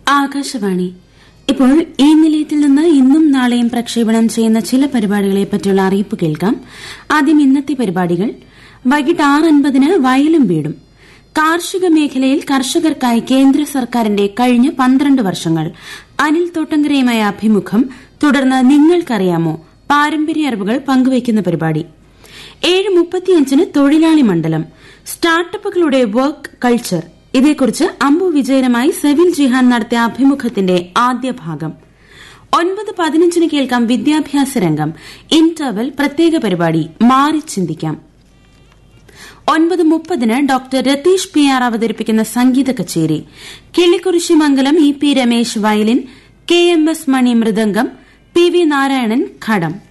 ആകാശവാണി ഇപ്പോൾ ഈ നിലയത്തിൽ നിന്ന് ഇന്നും നാളെയും പ്രക്ഷേപണം ചെയ്യുന്ന ചില പരിപാടികളെ പറ്റിയുള്ള അറിയിപ്പ് കേൾക്കാം ആദ്യം ഇന്നത്തെ പരിപാടികൾ വൈകിട്ട് ആറ് അൻപതിന് വയലും വീടും കാർഷിക മേഖലയിൽ കർഷകർക്കായി കേന്ദ്ര സർക്കാരിന്റെ കഴിഞ്ഞ പന്ത്രണ്ട് വർഷങ്ങൾ അനിൽ തോട്ടങ്കരയുമായ അഭിമുഖം തുടർന്ന് നിങ്ങൾക്കറിയാമോ പാരമ്പര്യ അറിവുകൾ പങ്കുവയ്ക്കുന്ന പരിപാടി ഏഴ് മുപ്പത്തിയഞ്ചിന് തൊഴിലാളി മണ്ഡലം സ്റ്റാർട്ടപ്പുകളുടെ വർക്ക് കൾച്ചർ ഇതേക്കുറിച്ച് അമ്പു വിജയനുമായി സെവിൽ ജിഹാൻ നടത്തിയ അഭിമുഖത്തിന്റെ ആദ്യ ഭാഗം ഒൻപത് പതിനഞ്ചിന് കേൾക്കാം വിദ്യാഭ്യാസ രംഗം ഇന്റർവൽ പ്രത്യേക പരിപാടി മാറി ചിന്തിക്കാം ഒൻപത് മുപ്പതിന് ഡോക്ടർ രതീഷ് പി ആർ അവതരിപ്പിക്കുന്ന സംഗീത കച്ചേരി Killikkurissi Mangalam E P Ramesh violin K M S Mani mridangam P V Narayanan ഘടം